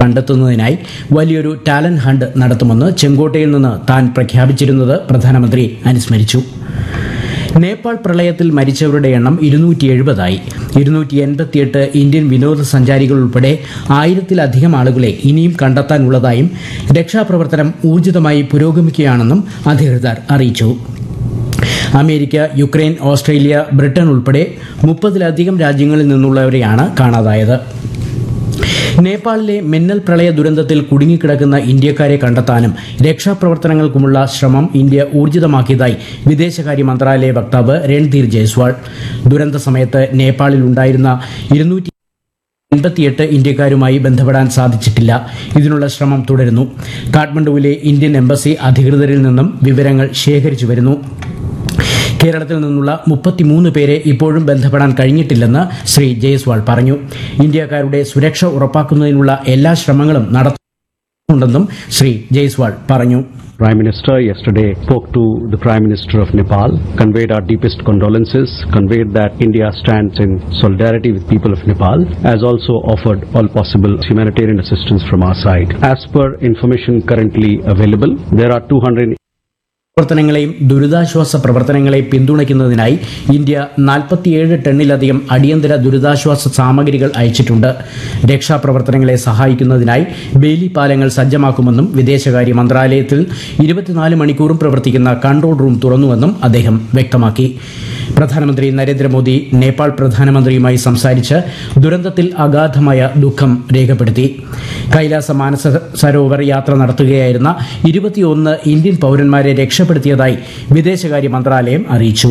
കണ്ടെത്തുന്നതിനായി വലിയൊരു talent hunt നടത്തുമെന്ന് ചെങ്കോട്ടയിൽ നിന്ന് താൻ പ്രഖ്യാപിച്ചിരുന്നത് പ്രധാനമന്ത്രി അനുസ്മരിച്ചു നേപ്പാൾ പ്രളയത്തിൽ മരിച്ചവരുടെ എണ്ണം ഇരുന്നൂറ്റി എഴുപതായി ഇരുന്നൂറ്റി എൺപത്തിയെട്ട് ഇന്ത്യൻ വിനോദസഞ്ചാരികൾ ഉൾപ്പെടെ ആയിരത്തിലധികം ആളുകളെ ഇനിയും കണ്ടെത്താനുള്ളതായും രക്ഷാപ്രവർത്തനം ഊർജിതമായി പുരോഗമിക്കുകയാണെന്നും അധികൃതർ അറിയിച്ചു അമേരിക്ക യുക്രൈൻ ഓസ്ട്രേലിയ ബ്രിട്ടൻ ഉൾപ്പെടെ മുപ്പതിലധികം രാജ്യങ്ങളിൽ നിന്നുള്ളവരെയാണ് കാണാതായത് നേപ്പാളിലെ മിന്നൽ പ്രളയ ദുരന്തത്തിൽ കുടുങ്ങിക്കിടക്കുന്ന ഇന്ത്യക്കാരെ കണ്ടെത്താനും രക്ഷാപ്രവർത്തനങ്ങൾക്കുമുള്ള ശ്രമം ഇന്ത്യ ഊർജിതമാക്കിയതായി വിദേശകാര്യ മന്ത്രാലയ വക്താവ് രൺധീർ ജയ്സ്വാൾ ദുരന്ത സമയത്ത് നേപ്പാളിൽ ഉണ്ടായിരുന്ന ഇരുന്നൂറ്റി എൺപത്തിയെട്ട് ഇന്ത്യക്കാരുമായി ബന്ധപ്പെടാൻ സാധിച്ചിട്ടില്ല ഇതിനുള്ള ശ്രമം തുടരുന്നു കാഠ്മണ്ഡുവിലെ ഇന്ത്യൻ എംബസി അധികൃതരിൽ നിന്നും വിവരങ്ങൾ ശേഖരിച്ചു വരുന്നു കേരളത്തിൽ നിന്നുള്ള മുപ്പത്തിമൂന്ന് പേരെ ഇപ്പോഴും ബന്ധപ്പെടാൻ കഴിഞ്ഞിട്ടില്ലെന്ന് ശ്രീ ജയ്സ്വാൾ പറഞ്ഞു ഇന്ത്യക്കാരുടെ സുരക്ഷ ഉറപ്പാക്കുന്നതിനുള്ള എല്ലാ ശ്രമങ്ങളും നടത്തുന്നുണ്ടെന്നും ശ്രീ ജയ്സ്വാൾ പറഞ്ഞു Prime Minister yesterday spoke to the Prime Minister of Nepal, conveyed our deepest condolences, conveyed that India stands in solidarity with people of Nepal, as also offered all possible humanitarian assistance from our side. As per information currently available, there are 200 പ്രവർത്തനങ്ങളെയും ദുരിതാശ്വാസ പ്രവർത്തനങ്ങളെ പിന്തുണയ്ക്കുന്നതിനായി India നാൽപ്പത്തിയേഴ് ടണ്ണിലധികം അടിയന്തര ദുരിതാശ്വാസ സാമഗ്രികൾ അയച്ചിട്ടുണ്ട് രക്ഷാപ്രവർത്തനങ്ങളെ സഹായിക്കുന്നതിനായി ബേലി പാലങ്ങൾ സജ്ജമാക്കുമെന്നും വിദേശകാര്യ മന്ത്രാലയത്തിൽ ഇരുപത്തിനാല് മണിക്കൂറും പ്രവർത്തിക്കുന്ന കൺട്രോൾ റൂം തുറന്നുവെന്നും അദ്ദേഹം വ്യക്തമാക്കി പ്രധാനമന്ത്രി നരേന്ദ്രമോദി നേപ്പാൾ പ്രധാനമന്ത്രിയുമായി സംസാരിച്ച് ദുരന്തത്തിൽ അഗാധമായ ദുഃഖം രേഖപ്പെടുത്തി കൈലാസ മാനസ സരോവർ യാത്ര നടത്തുകയായിരുന്ന ഇരുപത്തിയൊന്ന് ഇന്ത്യൻ പൗരന്മാരെ രക്ഷപ്പെടുത്തിയതായി വിദേശകാര്യ മന്ത്രാലയം അറിയിച്ചു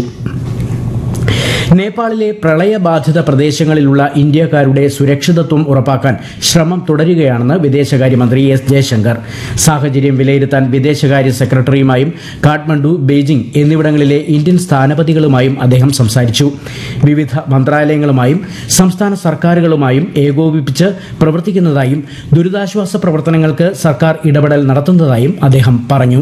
നേപ്പാളിലെ പ്രളയബാധിത പ്രദേശങ്ങളിലുള്ള ഇന്ത്യക്കാരുടെ സുരക്ഷിതത്വം ഉറപ്പാക്കാൻ ശ്രമം തുടരുകയാണെന്ന് വിദേശകാര്യമന്ത്രി എസ് ജയശങ്കർ സാഹചര്യം വിലയിരുത്താൻ വിദേശകാര്യ സെക്രട്ടറിയുമായും കാഠ്മണ്ഡു ബെയ്ജിംഗ് എന്നിവിടങ്ങളിലെ ഇന്ത്യൻ സ്ഥാനപതികളുമായും അദ്ദേഹം സംസാരിച്ചു വിവിധ മന്ത്രാലയങ്ങളുമായും സംസ്ഥാന സർക്കാരുകളുമായും ഏകോപിപ്പിച്ച് പ്രവർത്തിക്കുന്നതായും ദുരിതാശ്വാസ പ്രവർത്തനങ്ങൾക്ക് സർക്കാർ ഇടപെടൽ നടത്തുന്നതായും അദ്ദേഹം പറഞ്ഞു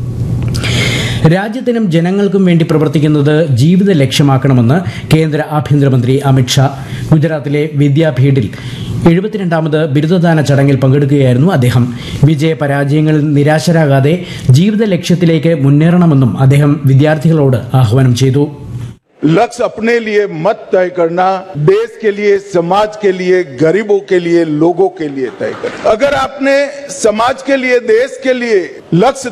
രാജ്യത്തിനും ജനങ്ങൾക്കും വേണ്ടി പ്രവർത്തിക്കുന്നത് ജീവിത ലക്ഷ്യമാക്കണമെന്ന് കേന്ദ്ര ആഭ്യന്തരമന്ത്രി അമിത്ഷാ ഗുജറാത്തിലെ വിദ്യാപീഠിൽ എഴുപത്തിരണ്ടാമത് ബിരുദദാന ചടങ്ങിൽ പങ്കെടുക്കുകയായിരുന്നു അദ്ദേഹം വിജയപരാജയങ്ങളിൽ നിരാശരാകാതെ ജീവിത ലക്ഷ്യത്തിലേക്ക് മുന്നേറണമെന്നും അദ്ദേഹം വിദ്യാർത്ഥികളോട് ആഹ്വാനം ചെയ്തു लक्ष्य अपने लिए मत तय करना देश के लिए समाज के लिए गरीबों के लिए लोगों के लिए तय करना अगर आपने समाज के लिए देश के लिए लक्ष्य